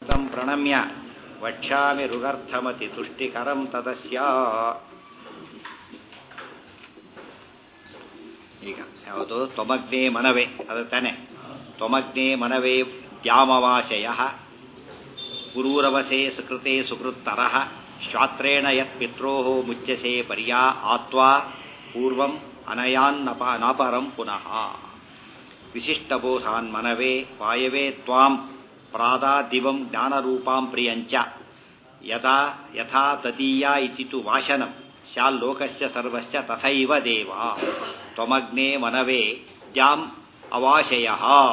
तं ಪ್ರಣಮ್ಯ ವಕ್ಷ್ಯಾಮಿ ಋಗರ್ಥಮತಿ ತುಷ್ಟಿಕರಂ ತದಸ್ಯ ಈಗ ಯಾವುದು ತ್ವಮಗ್ನೇ ಮನವೇ ಅದು ತಾನೆ ತ್ವಮಗ್ನೇ ಮನವೇ ದ್ಯಾಮವಾಶಯ ಪುರೂರವಸೆ ಸುಕೃತೆ ಸುಕೃತ್ತರಃ ಶ್ವಾತ್ರೇಣ ಯತ್ ಪಿತ್ರೋ ಮುಚ್ಯಸೆ ಪರ್ಯಾ ಆತ್ವಾ ಪೂರ್ವಂ ಅನಯಾನ್ನಪ ನಾಪರಂ ಪುನಃ ವಿಶಿಷ್ಟಬೋಧಾನ್ ಮನವೇ ವಾಯವೇ ತ್ವಾಂ ಪ್ರಾದಾದಿವಂ ಜ್ಞಾನರೂಪಾಂ ಪ್ರಿಯಂಚ ಯಥಾ ಯಥಾ ತದೀಯ ಇತಿ ತು ವಾಶನಂ ಸ್ಯಾಲ್ಲೋಕಸ್ಯ ಸರ್ವಸ್ಯ ತಥೈವ ದೇವ ತ್ವಮಗ್ನೇ ಮನವೇ ದ್ಯಾಂ ಅವಾಶಯ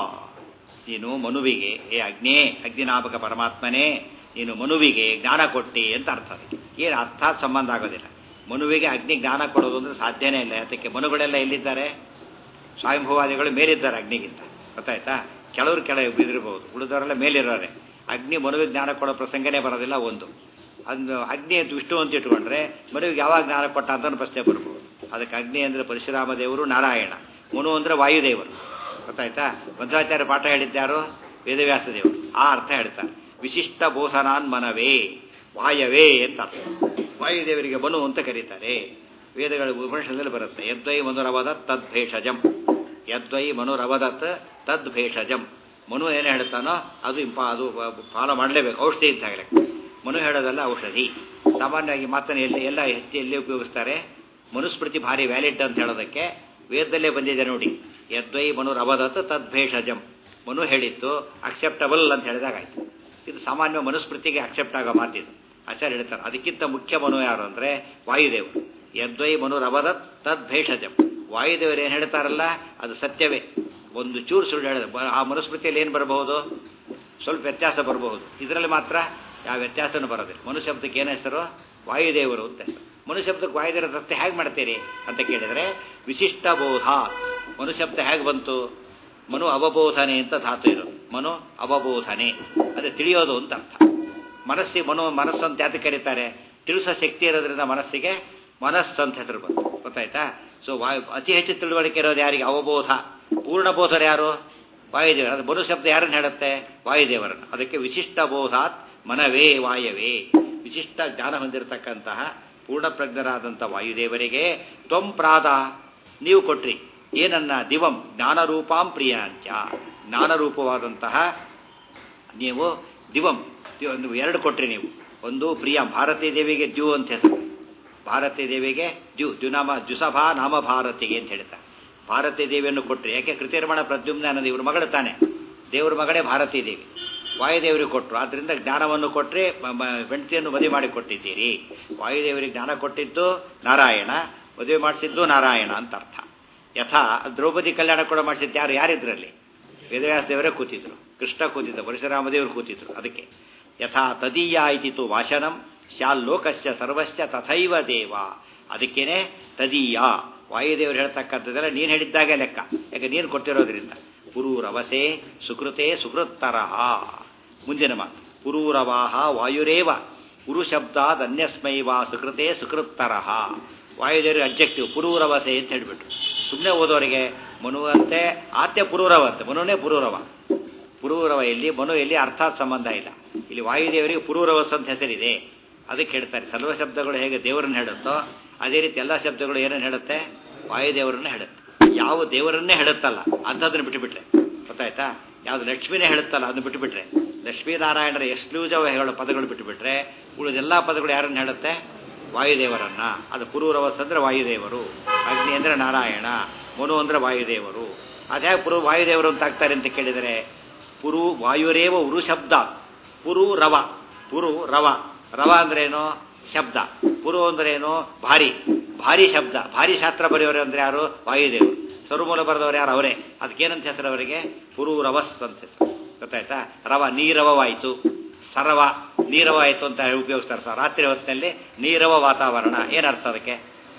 ನೀನು ಮನುವಿಗೆ ಏ ಅಗ್ನೇ ಅಗ್ನಿನಾಮಕ ಪರಮಾತ್ಮನೇ ನೀನು ಮನುವಿಗೆ ಜ್ಞಾನ ಕೊಟ್ಟಿ ಅಂತ ಅರ್ಥ ಅದಕ್ಕೆ ಏನು ಅರ್ಥಾತ್ ಸಂಬಂಧ ಆಗೋದಿಲ್ಲ ಮನುವಿಗೆ ಅಗ್ನಿ ಜ್ಞಾನ ಕೊಡೋದು ಅಂದ್ರೆ ಸಾಧ್ಯನೇ ಇಲ್ಲ ಅದಕ್ಕೆ ಮನುಗಳೆಲ್ಲ ಎಲ್ಲಿದ್ದಾರೆ ಸ್ವಯಂಭವಾದಿಗಳು ಮೇಲಿದ್ದಾರೆ ಅಗ್ನಿಗಿಂತ ಗೊತ್ತಾಯ್ತಾ ಕೆಲವರು ಕೆಳಗೆ ಬಿದ್ದಿರಬಹುದು ಉಳಿದವರೆಲ್ಲ ಮೇಲಿರೋರೆ ಅಗ್ನಿ ಮನುವಿಗೆ ಜ್ಞಾನ ಕೊಡೋ ಪ್ರಸಂಗನೇ ಬರೋದಿಲ್ಲ ಒಂದು ಅದು ಅಗ್ನಿ ಅಂತ ವಿಷ್ಣು ಅಂತ ಇಟ್ಕೊಂಡ್ರೆ ಮನುವಿಗೆ ಯಾವಾಗ ಜ್ಞಾನ ಕೊಟ್ಟ ಅಂತ ಪ್ರಶ್ನೆ ಬರ್ಬೋದು ಅದಕ್ಕೆ ಅಗ್ನಿ ಅಂದರೆ ಪರಶುರಾಮ ದೇವರು ನಾರಾಯಣ ಮನು ಅಂದರೆ ವಾಯುದೇವರು ಗೊತ್ತಾಯ್ತಾ ಮಧ್ವಾಚಾರ್ಯ ಪಾಠ ಹೇಳಿದ್ದಾರು ವೇದವ್ಯಾಸ ದೇವರು ಆ ಅರ್ಥ ಹೇಳ್ತಾರೆ ವಿಶಿಷ್ಟ ಬೋಧನಾನ್ ಮನವೇ ವಾಯವೇ ಅಂತ ಅರ್ಥ ವಾಯುದೇವರಿಗೆ ಮನು ಅಂತ ಕರೀತಾರೆ ವೇದಗಳ ಉಪನಿಷದಲ್ಲಿ ಬರುತ್ತೆ ಯದ್ವೈ ಮನುರವದತ್ ತದ್ ಭೇಷಜಂ ಯದ್ವೈ ಮನುರವದತ್ ತದ್ ಭೇಷಜಂ ಮನು ಏನು ಹೇಳ್ತಾನೋ ಅದು ಇಂಪ ಅದು ಫಾಲೋ ಮಾಡಲೇಬೇಕು ಔಷಧಿ ಅಂತ ಹೇಳಿ ಮನು ಹೇಳೋದಲ್ಲ ಔಷಧಿ ಸಾಮಾನ್ಯವಾಗಿ ಮಾತನ್ನು ಎಲ್ಲಿ ಎಲ್ಲ ಹೆಚ್ಚು ಎಲ್ಲಿ ಉಪಯೋಗಿಸ್ತಾರೆ ಮನುಸ್ಮೃತಿ ಭಾರಿ ವ್ಯಾಲಿಡ್ ಅಂತ ಹೇಳೋದಕ್ಕೆ ವೇದದಲ್ಲೇ ಬಂದಿದೆ ನೋಡಿ ಯದ್ವೈ ಮನುರವದತ್ ತದ್ ಭೇಷಜಂ ಮನು ಹೇಳಿತ್ತು ಅಕ್ಸೆಪ್ಟಬಲ್ ಅಂತ ಹೇಳಿದಾಗಾಯ್ತು ಇದು ಸಾಮಾನ್ಯ ಮನುಸ್ಮೃತಿಗೆ ಅಕ್ಸೆಪ್ಟ್ ಆಗೋ ಮಾತಿದು ಆಚಾರ್ಯ ಹೇಳ್ತಾರೆ ಅದಕ್ಕಿಂತ ಮುಖ್ಯ ಮನು ಯಾರು ಅಂದರೆ ವಾಯುದೇವರು ಯದ್ವೈ ಮನುರವದತ್ ತದ್ ಭೇಷಜಂ ವಾಯುದೇವರು ಏನು ಹೇಳ್ತಾರಲ್ಲ ಅದು ಸತ್ಯವೇ ಒಂದು ಚೂರು ಸುಳ್ಳು ಹೇಳಿದ ಆ ಮನುಸ್ಮೃತಿಯಲ್ಲಿ ಏನು ಬರಬಹುದು ಸ್ವಲ್ಪ ವ್ಯತ್ಯಾಸ ಬರಬಹುದು ಇದರಲ್ಲಿ ಮಾತ್ರ ಯಾವ ವ್ಯತ್ಯಾಸನೂ ಬರೋದಿಲ್ಲ ಮನುಶಬ್ದಕ್ಕೆ ಏನು ಹೆಸರು ವಾಯುದೇವರು ಅಂತ ಹೆಸರು ಮನುಶಬ್ದಕ್ಕೆ ವಾಯುದೇವರ ದತ್ತೆ ಹೇಗೆ ಮಾಡ್ತೀರಿ ಅಂತ ಕೇಳಿದರೆ ವಿಶಿಷ್ಟ ಬೋಧ ಮನುಶಬ್ದ ಹೇಗೆ ಬಂತು ಮನು ಅವಬೋಧನೆ ಅಂತ ಧಾತು ಇರೋದು ಮನು ಅವಬೋಧನೆ ಅದೇ ತಿಳಿಯೋದು ಅಂತ ಅರ್ಥ ಮನಸ್ಸಿಗೆ ಮನು ಮನಸ್ಸು ಅಂತ ಯಾತಕ್ಕೆ ಕರೀತಾರೆ ತಿಳಿಸೋ ಶಕ್ತಿ ಇರೋದ್ರಿಂದ ಮನಸ್ಸಿಗೆ ಮನಸ್ಸು ಅಂತ ಹೆಸರು ಬಂತು ಗೊತ್ತಾಯ್ತಾ ಸೊ ವಾಯು ಅತಿ ಹೆಚ್ಚು ತಿಳುವಳಿಕೆ ಇರೋದು ಯಾರಿಗೆ ಅವಬೋಧ ಪೂರ್ಣಬೋಧರು ಯಾರು ವಾಯುದೇವರು ಅದು ಮನು ಶಬ್ದ ಯಾರನ್ನು ಹೇಳುತ್ತೆ ವಾಯುದೇವರನ್ನು ಅದಕ್ಕೆ ವಿಶಿಷ್ಟ ಬೋಧಾತ್ ಮನವೇ ವಾಯವೇ ವಿಶಿಷ್ಟ ಜ್ಞಾನ ಹೊಂದಿರತಕ್ಕಂತಹ ಪೂರ್ಣಪ್ರಜ್ಞರಾದಂಥ ವಾಯುದೇವರಿಗೆ ತ್ವಂ ಪ್ರಾದ ನೀವು ಕೊಟ್ರಿ ಏನನ್ನ ದಿವಂ ಜ್ಞಾನರೂಪಾಂ ಪ್ರಿಯಾಂಚ ಜ್ಞಾನರೂಪವಾದಂತಹ ನೀವು ದಿವಂ ನೀವು ಎರಡು ಕೊಟ್ರಿ ನೀವು ಒಂದು ಪ್ರಿಯ ಭಾರತೀ ದೇವಿಗೆ ದ್ಯು ಅಂತ ಹೆಸರು ಭಾರತೀ ದೇವಿಗೆ ದ್ಯು ದ್ಯುನಾಮ ದ್ಯುಸಭಾ ನಾಮ ಭಾರತಿಗೆ ಅಂತ ಹೇಳ್ತಾರೆ ಭಾರತೀ ದೇವಿಯನ್ನು ಕೊಟ್ಟರೆ ಯಾಕೆ ಕೃತಿರ್ಮಣ ಪ್ರದ್ಯುಮ್ನ ಅನ್ನೋದು ಇವ್ರ ಮಗಳು ತಾನೆ ದೇವ್ರ ಮಗಳೇ ಭಾರತೀ ದೇವಿ ವಾಯುದೇವರಿಗೆ ಕೊಟ್ಟರು ಆದ್ದರಿಂದ ಜ್ಞಾನವನ್ನು ಕೊಟ್ಟರೆ ಹೆಂಡತಿಯನ್ನು ಮದುವೆ ಮಾಡಿ ಕೊಟ್ಟಿದ್ದೀರಿ ವಾಯುದೇವರಿಗೆ ಜ್ಞಾನ ಕೊಟ್ಟಿದ್ದು ನಾರಾಯಣ ಮದುವೆ ಮಾಡಿಸಿದ್ದು ನಾರಾಯಣ ಅಂತ ಅರ್ಥ ಯಥಾ ದ್ರೌಪದಿ ಕಲ್ಯಾಣ ಕೂಡ ಮಾಡಿಸಿದ್ದು ಯಾರು ಯಾರಿದ್ರಲ್ಲಿ ವೇದವ್ಯಾಸ ದೇವರೇ ಕೂತಿದ್ರು ಕೃಷ್ಣ ಕೂತಿದ್ದ ಪರಶುರಾಮ ದೇವರು ಕೂತಿದ್ರು ಅದಕ್ಕೆ ಯಥಾ ತದೀಯ ಇತಿತು ವಾಶನಂ ಶಾಲ್ಲೋಕಸ್ಯ ಸರ್ವಸ್ಯ ತಥೈವ ದೇವ ಅದಕ್ಕೇನೆ ತದೀಯ ವಾಯುದೇವರು ಹೇಳ್ತಕ್ಕಂಥದ್ದೆಲ್ಲ ನೀನು ಹೇಳಿದ್ದಾಗೆ ಲೆಕ್ಕ ಯಾಕೆ ನೀನು ಕೊಟ್ಟಿರೋದ್ರಿಂದ ಪುರೂರವಸೆ ಸುಕೃತೆ ಸುಕೃತ್ತರಹ ಮುಂದಿನ ಮಾತು ಪುರೂರವಾಹ ವಾಯುರೇವ ಪುರು ಶಬ್ದಾದ್ ಅನ್ಯಸ್ಮೈವ ಸುಕೃತೆ ಸುಕೃತ್ತರಹ ವಾಯುದೇವರು ಅಬ್ಜೆಕ್ಟಿವ್ ಪುರೂರವಸೆ ಅಂತ ಹೇಳಿಬಿಟ್ರು ಸುಮ್ಮನೆ ಓದೋರಿಗೆ ಮನುವಂತೆ ಆತ್ಯ ಪುರೂರವ ಅಂತೆ ಮನುನೇ ಪುರೂರವ ಪುರೂರವ ಎಲ್ಲಿ ಮನು ಎಲ್ಲಿ ಅರ್ಥಾತ್ ಸಂಬಂಧ ಇಲ್ಲ ಇಲ್ಲಿ ವಾಯುದೇವರಿಗೆ ಪುರೂರವಸ್ ಅಂತ ಹೆಸರಿದೆ ಅದಕ್ಕೆ ಹೇಳ್ತಾರೆ ಸರ್ವ ಶಬ್ದಗಳು ಹೇಗೆ ದೇವರನ್ನು ಹೇಳುತ್ತೋ ಅದೇ ರೀತಿ ಎಲ್ಲ ಶಬ್ದಗಳು ಏನನ್ನು ಹೇಳುತ್ತೆ ವಾಯುದೇವರನ್ನ ಹೇಳುತ್ತೆ ಯಾವ ದೇವರನ್ನೇ ಹೇಳುತ್ತಲ್ಲ ಅಂಥದ್ದನ್ನು ಬಿಟ್ಟುಬಿಟ್ರೆ ಗೊತ್ತಾಯ್ತಾ ಯಾವ್ದು ಲಕ್ಷ್ಮಿನೇ ಹೇಳುತ್ತಲ್ಲ ಅದನ್ನು ಬಿಟ್ಟುಬಿಟ್ರೆ ಲಕ್ಷ್ಮೀನಾರಾಯಣರ ಎಕ್ಸ್ಕ್ಲೂಸಿವ್ ಹೇಳೋ ಪದಗಳು ಬಿಟ್ಟುಬಿಟ್ರೆ ಉಳಿದೆಲ್ಲ ಪದಗಳು ಯಾರನ್ನು ಹೇಳುತ್ತೆ ವಾಯುದೇವರನ್ನ ಅದು ಪುರೂರವಸ್ ಅಂದರೆ ವಾಯುದೇವರು ಅಗ್ನಿ ಅಂದರೆ ನಾರಾಯಣ ಮನು ಅಂದರೆ ವಾಯುದೇವರು ಅದೇ ಪುರು ವಾಯುದೇವರು ಅಂತ ಆಗ್ತಾರೆ ಅಂತ ಕೇಳಿದರೆ ಪುರು ವಾಯುರೇವ ಉರು ಶಬ್ದ ಪುರು ರವ ಪುರು ರವ ರವ ಅಂದ್ರೇನು ಶಬ್ದ ಪುರು ಅಂದ್ರೇನು ಭಾರಿ ಭಾರಿ ಶಬ್ದ ಭಾರಿ ಶಾಸ್ತ್ರ ಬರೆಯೋರು ಅಂದ್ರೆ ಯಾರು ವಾಯುದೇವರು ಸರ್ವಮೂಲ ಬರೆದವರು ಯಾರು ಅವರೇ ಅದಕ್ಕೇನಂತ ಹೆಸರು ಅವರಿಗೆ ಪುರು ರವಸ್ ಅಂತ ಹೆಸರು ಗೊತ್ತಾಯ್ತಾ ರವ ನೀರವವಾಯಿತು ಸರವ ನೀರವಾಯಿತು ಅಂತ ಉಪಯೋಗಿಸ್ತಾರೆ ಸರ್ ರಾತ್ರಿ ಹೊತ್ತಿನಲ್ಲಿ ನೀರವ ವಾತಾವರಣ ಏನರ್ಥ ಅದಕ್ಕೆ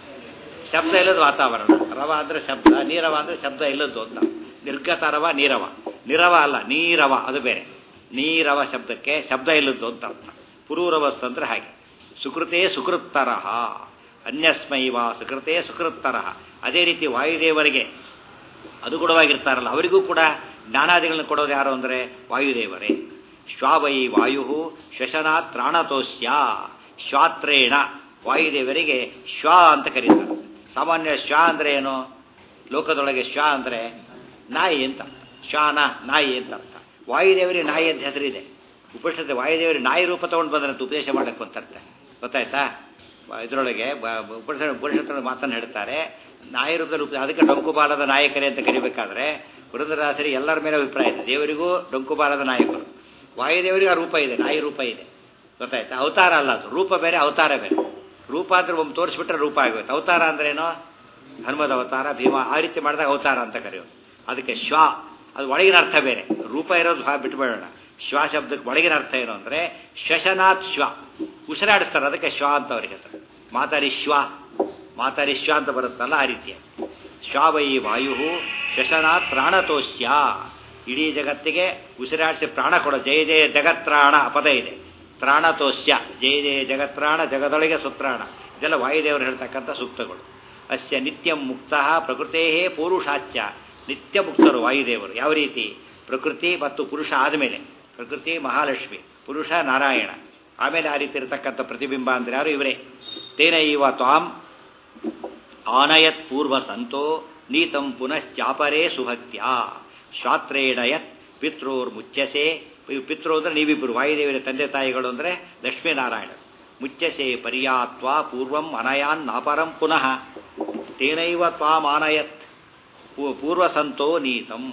ಶಬ್ದ ಇಲ್ಲದ ವಾತಾವರಣ ರವ ಅಂದ್ರೆ ಶಬ್ದ ನೀರವ ಅಂದ್ರೆ ಶಬ್ದ ಇಲ್ಲದ್ದು ಅಂತ ನಿರ್ಗತ ರವ ನೀರವ ನಿರವ ಅಲ್ಲ ನೀರವ ಅದು ಬೇರೆ ನೀರವ ಶಬ್ದಕ್ಕೆ ಶಬ್ದ ಇಲ್ಲದ್ದು ಅಂತ ಅರ್ಥ ಪುರೂರವಸ್ ಅಂದ್ರೆ ಹಾಗೆ ಸುಕೃತೇ ಸುಕೃತ್ತರಹ ಅನ್ಯಸ್ಮೈವ ಸುಕೃತೇ ಸುಕೃತ್ತರಹ ಅದೇ ರೀತಿ ವಾಯುದೇವರಿಗೆ ಅನುಗುಣವಾಗಿರ್ತಾರಲ್ಲ ಅವರಿಗೂ ಕೂಡ ಜ್ಞಾನಾದಿಗಳನ್ನು ಕೊಡೋದು ಯಾರು ಅಂದರೆ ವಾಯುದೇವರೇ ಶ್ವಾವೈ ವಾಯು ಶ್ವಶನಾತ್ ತ್ರಾಣತೋಸ್ಯ ಶ್ವಾತ್ರೇಣ ವಾಯುದೇವರಿಗೆ ಶ್ವಾ ಅಂತ ಕರೀತಾರೆ ಸಾಮಾನ್ಯ ಶ್ವಾ ಅಂದ್ರೆ ಏನು ಲೋಕದೊಳಗೆ ಶ್ವಾ ಅಂದ್ರೆ ನಾಯಿ ಅಂತ ಶ್ವಾನ ನಾಯಿ ಅಂತ ಅರ್ಥ ವಾಯುದೇವರಿಗೆ ನಾಯಿ ಅಂತ ಹೆಸರಿದೆ ಉಪನಿಷತ್ತು ವಾಯುದೇವರಿಗೆ ನಾಯಿ ರೂಪ ತಗೊಂಡು ಬಂದ್ರಂತ ಉಪದೇಶ ಮಾಡಕ್ಕೆ ಅಂತರ್ಥ ಗೊತ್ತಾಯ್ತಾ ಇದರೊಳಗೆ ಉಪನಿಷತ್ ಉಪನಿಷತ್ತು ಮಾತನ್ನು ಹೇಳ್ತಾರೆ ನಾಯಿ ರೂಪದಲ್ಲಿ ಉಪ ಅದಕ್ಕೆ ಡೊಂಕುಬಾಲದ ನಾಯಕರೇ ಅಂತ ಕರಿಬೇಕಾದ್ರೆ ವೃಂದದಾಸರಿ ಎಲ್ಲರ ಮೇಲೆ ಅಭಿಪ್ರಾಯ ಇದೆ ದೇವರಿಗೂ ಡೊಂಕುಬಾಲದ ನಾಯಕರು ವಾಯುದೇವರಿಗೂ ಆ ರೂಪ ಇದೆ ನಾಯಿ ರೂಪ ಇದೆ ಗೊತ್ತಾಯ್ತಾ ಅವತಾರ ಅಲ್ಲ ಅದು ರೂಪ ಬೇರೆ ಅವತಾರ ಬೇರೆ ರೂಪ ಅಂದ್ರೆ ಒಮ್ಮೆ ತೋರಿಸ್ಬಿಟ್ರೆ ರೂಪ ಆಗುತ್ತೆ ಅವತಾರ ಅಂದ್ರೇನು ಹನುಮದ ಅವತಾರ ಭೀಮ ಆ ರೀತಿ ಮಾಡಿದಾಗ ಅವತಾರ ಅಂತ ಕರೆಯೋದು ಅದಕ್ಕೆ ಶ್ವಾ ಅದು ಒಳಗಿನ ಅರ್ಥ ಬೇರೆ ರೂಪ ಇರೋದು ಬಿಟ್ಬೇಡೋಣ ಶ್ವಾ ಶಬ್ದಕ್ಕೆ ಒಳಗಿನ ಅರ್ಥ ಏನು ಅಂದರೆ ಶ್ವಶನಾಥ್ ಶ್ವ ಉಸಿರಾಡಿಸ್ತಾರೆ ಅದಕ್ಕೆ ಶ್ವ ಅಂತ ಅವ್ರಿಗೆ ಹೆಸರು ಮಾತಾಡಿ ಶ್ವ ಮಾತಾಡಿ ಶ್ವ ಅಂತ ಬರುತ್ತಲ್ಲ ಆ ರೀತಿಯ ಶ್ವಾವೈ ವಾಯು ಶ್ವಶನಾಥ್ ಪ್ರಾಣತೋಷ್ಯ ಇಡೀ ಜಗತ್ತಿಗೆ ಉಸಿರಾಡಿಸಿ ಪ್ರಾಣ ಕೊಡೋ ಜಯ ಜಯ ಜಗತ್ರಾಣ ಪದ ಇದೆ ತ್ರಾಣತೋಷ್ಯ ಜಯ ಜಯ ಜಗತ್ರಾಣ ಜಗದೊಳಗೆ ಸುತ್ರಾಣ ಇದೆಲ್ಲ ವಾಯುದೇವರು ಹೇಳ್ತಕ್ಕಂಥ ಸೂಕ್ತಗಳು ಅಸ್ಯ ನಿತ್ಯ ಮುಕ್ತ ಪ್ರಕೃತೇ ಪೌರುಷಾಚ್ಯ ನಿತ್ಯ ಮುಕ್ತರು ವಾಯುದೇವರು ಯಾವ ರೀತಿ ಪ್ರಕೃತಿ ಮತ್ತು ಪುರುಷ ಆದಮೇಲೆ ಪ್ರಕೃತಿ ಮಹಾಲಕ್ಷ್ಮಿ ಪುರುಷ ನಾರಾಯಣ ಆಮೇಲೆ ಆ ರೀತಿ ಇರತಕ್ಕಂಥ ಪ್ರತಿಬಿಂಬ ಅಂದ್ರೆ ಯಾರು ಇವರೇ ತೇನ ಇವ ತ್ವಾಂ ಆನಯತ್ ಪೂರ್ವ ಸಂತೋ ನೀತಂ ಪುನಶ್ಚಾಪರೇ ಸುಭಕ್ತ್ಯ ಶ್ವಾತ್ರೇಣ ಯತ್ ಪಿತೃರ್ ಮುಚ್ಚಸೆ ಪಿತೃ ಅಂದ್ರೆ ನೀವಿಬ್ಬರು ವಾಯುದೇವರ ತಂದೆ ತಾಯಿಗಳು ಅಂದ್ರೆ ಲಕ್ಷ್ಮೀನಾರಾಯಣ ಮುಚ್ಚಸೆ ಪರ್ಯಾತ್ವ ಪೂರ್ವಂ ಅನಯಾನ್ ನಾಪರಂ ಪುನಃ ತೇನೈವ ತ್ವಾಂ ಆನಯತ್ ಪೂರ್ವ ಸಂತೋ ನೀತಂ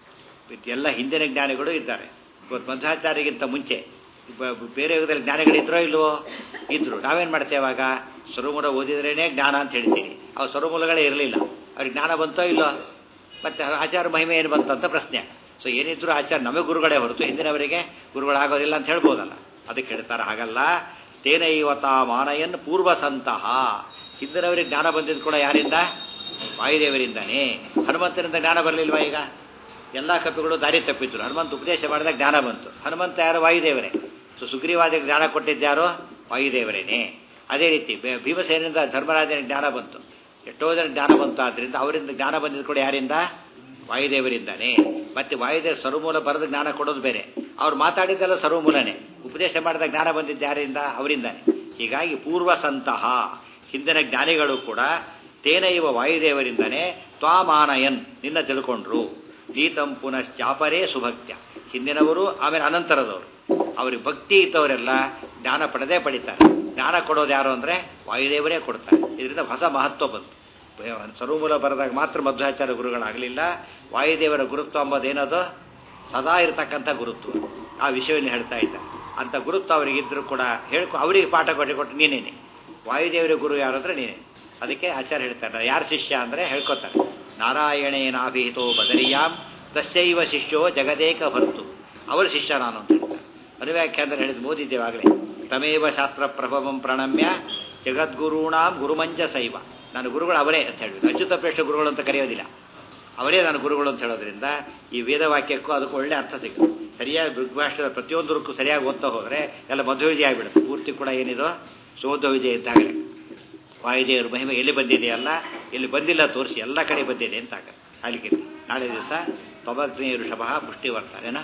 ಎಲ್ಲ ಹಿಂದಿನ ಜ್ಞಾನಿಗಳು ಇದ್ದಾರೆ ಮಧ್ವಾಚಾರ್ಯಗಿಂತ ಮುಂಚೆ ಬೇರೆ ಯುಗದಲ್ಲಿ ಜ್ಞಾನಿಗಳಿದ್ರೋ ಇಲ್ವೋ ಇದ್ರು ನಾವೇನು ಮಾಡ್ತೇವೆ ಅವಾಗ ಸ್ವರಮೂಲ ಓದಿದ್ರೇನೆ ಜ್ಞಾನ ಅಂತ ಹೇಳ್ತೀವಿ ಅವು ಸ್ವರಮೂಲಗಳೇ ಇರಲಿಲ್ಲ ಅವ್ರಿಗೆ ಜ್ಞಾನ ಬಂತೋ ಇಲ್ಲೋ ಮತ್ತೆ ಆಚಾರ ಮಹಿಮೆ ಏನು ಬಂತಂತ ಪ್ರಶ್ನೆ ಸೊ ಏನಿದ್ರು ಆಚಾರ ನಮಗೆ ಗುರುಗಳೇ ಹೊರತು ಹಿಂದಿನವರಿಗೆ ಗುರುಗಳಾಗೋದಿಲ್ಲ ಅಂತ ಹೇಳ್ಬೋದಲ್ಲ ಅದಕ್ಕೆ ಹೇಳ್ತಾರೆ ಹಾಗಲ್ಲ ತೇನ ಇವತ್ತ ಮಾನಯನ್ ಪೂರ್ವ ಸಂತಹ ಹಿಂದಿನವರಿಗೆ ಜ್ಞಾನ ಬಂದಿದ್ದು ಕೂಡ ಯಾರಿಂದ ವಾಯುದೇವರಿಂದಾನೇ ಹನುಮಂತನಿಂದ ಜ್ಞಾನ ಬರಲಿಲ್ವಾ ಈಗ ಎಲ್ಲ ಕಪಿಗಳು ದಾರಿ ತಪ್ಪಿದ್ರು ಹನುಮಂತ ಉಪದೇಶ ಮಾಡಿದಾಗ ಜ್ಞಾನ ಬಂತು ಹನುಮಂತ ಯಾರು ವಾಯುದೇವರೇ ಸೊ ಸುಗ್ರೀವಾದಿಗೆ ಜ್ಞಾನ ಕೊಟ್ಟಿದ್ದ್ಯಾರೋ ವಾಯುದೇವರೇನೆ ಅದೇ ರೀತಿ ಭೀಮಸೇನಿಂದ ಧರ್ಮರಾಜನ ಜ್ಞಾನ ಬಂತು ಎಷ್ಟೋ ಜನ ಜ್ಞಾನ ಬಂತು ಆದ್ರಿಂದ ಅವರಿಂದ ಜ್ಞಾನ ಬಂದಿದ್ದು ಕೂಡ ಯಾರಿಂದ ವಾಯುದೇವರಿಂದಾನೆ ಮತ್ತೆ ವಾಯುದೇವ ಸರ್ವಮೂಲ ಬರೆದ ಜ್ಞಾನ ಕೊಡೋದು ಬೇರೆ ಅವ್ರು ಮಾತಾಡಿದ್ದೆಲ್ಲ ಸರ್ವಮೂಲನೇ ಉಪದೇಶ ಮಾಡಿದ ಜ್ಞಾನ ಬಂದಿದ್ದು ಯಾರಿಂದ ಅವರಿಂದಾನೆ ಹೀಗಾಗಿ ಪೂರ್ವ ಸಂತಹ ಹಿಂದಿನ ಜ್ಞಾನಿಗಳು ಕೂಡ ತೇನ ಇವ ವಾಯುದೇವರಿಂದನೇ ತ್ವಾಮಾನಯನ್ ನಿನ್ನ ತಿಳ್ಕೊಂಡ್ರು ಗೀತಂ ಪುನಶ್ಚಾಪರೇ ಸುಭಕ್ತ್ಯ ಹಿಂದಿನವರು ಆಮೇಲೆ ಅನಂತರದವರು ಅವ್ರಿಗೆ ಭಕ್ತಿ ಇದ್ದವರೆಲ್ಲ ಜ್ಞಾನ ಪಡೆದೇ ಪಡಿತಾರೆ ಜ್ಞಾನ ಕೊಡೋದು ಯಾರು ಅಂದರೆ ವಾಯುದೇವರೇ ಕೊಡ್ತಾರೆ ಇದರಿಂದ ಹೊಸ ಮಹತ್ವ ಬಂತು ಸರ್ವಮೂಲ ಬರೆದಾಗ ಮಾತ್ರ ಮಧ್ವಾಚಾರ್ಯ ಗುರುಗಳಾಗಲಿಲ್ಲ ವಾಯುದೇವರ ಗುರುತ್ವ ಅಂಬೋದೇನದು ಸದಾ ಇರತಕ್ಕಂಥ ಗುರುತ್ವ ಆ ವಿಷಯವನ್ನು ಹೇಳ್ತಾ ಇದ್ದ ಅಂತ ಗುರುತ್ವ ಅವರಿಗಿದ್ರು ಕೂಡ ಹೇಳ್ಕೊ ಅವರಿಗೆ ಪಾಠ ಕೊಟ್ಟು ಕೊಟ್ಟು ನೀನೇನೆ ವಾಯುದೇವರ ಗುರು ಯಾರು ಅಂದರೆ ನೀನೆ ಅದಕ್ಕೆ ಆಚಾರ್ಯ ಹೇಳ್ತಾರೆ ಯಾರು ಶಿಷ್ಯ ಅಂದರೆ ಹೇಳ್ಕೊತಾರೆ ನಾರಾಯಣೇನಾಭಿಹಿತೋ ಬದರಿಯಾಂ ತಸ್ಯೈವ ಶಿಷ್ಯೋ ಜಗದೇಕ ಭರ್ತು ಅವರ ಶಿಷ್ಯ ನಾನು ಅಂತ ಹೇಳ್ತಾರೆ ಅನುವ್ಯಾಖ್ಯಾನ ಹೇಳಿದ್ ಓದಿದ್ದೇವೆ ಆಗಲೇ ತಮೇವ ಶಾಸ್ತ್ರ ಪ್ರಭವಂ ಪ್ರಣಮ್ಯ ಜಗದ್ಗುರುಣಾಂ ಗುರುಮಂಜ ಸೈವ ನಾನು ಗುರುಗಳು ಅವರೇ ಅಂತ ಹೇಳಿದ್ರು ಅಚ್ಯುತ ಪ್ರೇಷ್ಠ ಗುರುಗಳು ಅಂತ ಕರೆಯೋದಿಲ್ಲ ಅವರೇ ನಾನು ಗುರುಗಳು ಅಂತ ಹೇಳೋದ್ರಿಂದ ಈ ವೇದವಾಕ್ಯಕ್ಕೂ ಅದಕ್ಕೂ ಒಳ್ಳೆ ಅರ್ಥ ಸಿಗುತ್ತೆ ಸರಿಯಾಗಿ ಋಗ್ಭಾಷದ ಪ್ರತಿಯೊಂದಕ್ಕೂ ಸರಿಯಾಗಿ ಓದ್ತಾ ಹೋದರೆ ಎಲ್ಲ ಮಧ್ವ ವಿಜಯ ಆಗಿಬಿಡುತ್ತೆ ಪೂರ್ತಿ ಕೂಡ ಏನಿದೋ ಸೋಧ ವಿಜಯ ಇದ್ದಾಗಲೇ ವಾಯುದೇವರ ಮಹಿಮೆ ಎಲ್ಲಿ ಬಂದಿದೆಯಲ್ಲ ಎಲ್ಲಿ ಬಂದಿಲ್ಲ ತೋರಿಸಿ ಎಲ್ಲ ಕಡೆ ಬಂದಿದೆ ಅಂತ ಆಗ ಅಲ್ಲಿಗೆ ನಾಳೆ ದಿವಸ ತೊಬಗ್ನಿ ಋಷಭ ಪುಷ್ಟಿವರ್ತಾರೇನ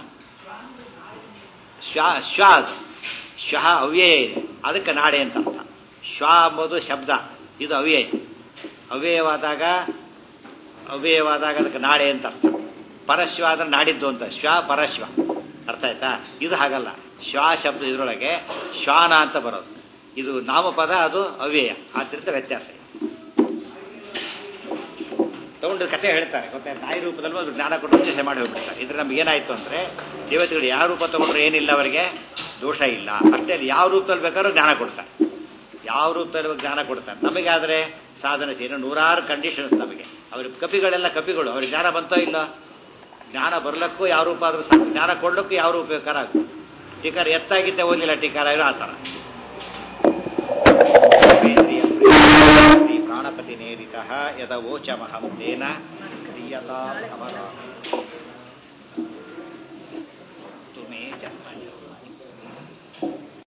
ಶ್ವಾ ಶ್ವಾ ಅದು ಶ್ವಃ ಅವ್ಯಯ ಇದೆ ಅದಕ್ಕೆ ನಾಡೆ ಅಂತ ಅರ್ಥ ಶ್ವ ಅಂಬೋದು ಶಬ್ದ ಇದು ಅವ್ಯಯ ಅವ್ಯಯವಾದಾಗ ಅವ್ಯಯವಾದಾಗ ಅದಕ್ಕೆ ನಾಡೆ ಅಂತ ಅರ್ಥ ಪರಶ್ವ ಅಂದ್ರೆ ನಾಡಿದ್ದು ಅಂತ ಶ್ವ ಪರಶ್ವ ಅರ್ಥ ಆಯ್ತಾ ಇದು ಹಾಗಲ್ಲ ಶ್ವಾ ಶಬ್ದ ಇದರೊಳಗೆ ಶ್ವಾನ ಅಂತ ಬರೋದು ಇದು ನಾಮಪದ ಅದು ಅವ್ಯಯ ಆದ್ದರಿಂದ ವ್ಯತ್ಯಾಸ ತಗೊಂಡು ಕತೆ ಹೇಳ್ತಾರೆ ಗೊತ್ತಾ ನಾಯಿ ರೂಪದಲ್ಲೂ ಅದು ಜ್ಞಾನ ಕೊಟ್ಟು ಉದ್ದೇಶ ಮಾಡಿ ಹೋಗ್ಬಿಡ್ತಾರೆ ಇದ್ರೆ ನಮ್ಗೆ ಏನಾಯ್ತು ಅಂದ್ರೆ ದೇವತೆಗಳು ಯಾವ ರೂಪ ತಗೊಂಡ್ರೆ ಏನಿಲ್ಲ ಅವರಿಗೆ ದೋಷ ಇಲ್ಲ ಅಷ್ಟೇ ಯಾವ ರೂಪದಲ್ಲಿ ಬೇಕಾದ್ರೂ ಜ್ಞಾನ ಕೊಡ್ತಾರೆ ಯಾವ ರೂಪದಲ್ಲಿ ಜ್ಞಾನ ಕೊಡ್ತಾರೆ ನಮಗಾದ್ರೆ ಸಾಧನೆ ಸೇರಿ ನೂರಾರು ಕಂಡೀಷನ್ಸ್ ನಮಗೆ ಅವ್ರ ಕಪಿಗಳೆಲ್ಲ ಕಪಿಗಳು ಅವ್ರಿಗೆ ಜ್ಞಾನ ಬಂತೋ ಇಲ್ಲ ಜ್ಞಾನ ಬರ್ಲಕ್ಕೂ ಯಾವ ರೂಪ ಆದ್ರೂ ಸಾಕು ಜ್ಞಾನ ಕೊಡ್ಲಿಕ್ಕೂ ಯಾವ ರೂಪ ಬೇಕಾರಾಗ ಟೀಕಾರ ಎತ್ತಾಗಿದ್ದೆ ಓದಿಲ್ಲ ಟೀಕಾರ ಇರೋ ಆ ಥರ ಪ್ರಾಣಪತಿ ನೇರಿತ ಯದ ವೋಚಮಹಂ ತೇನ ಕ್ರಿಯತಾ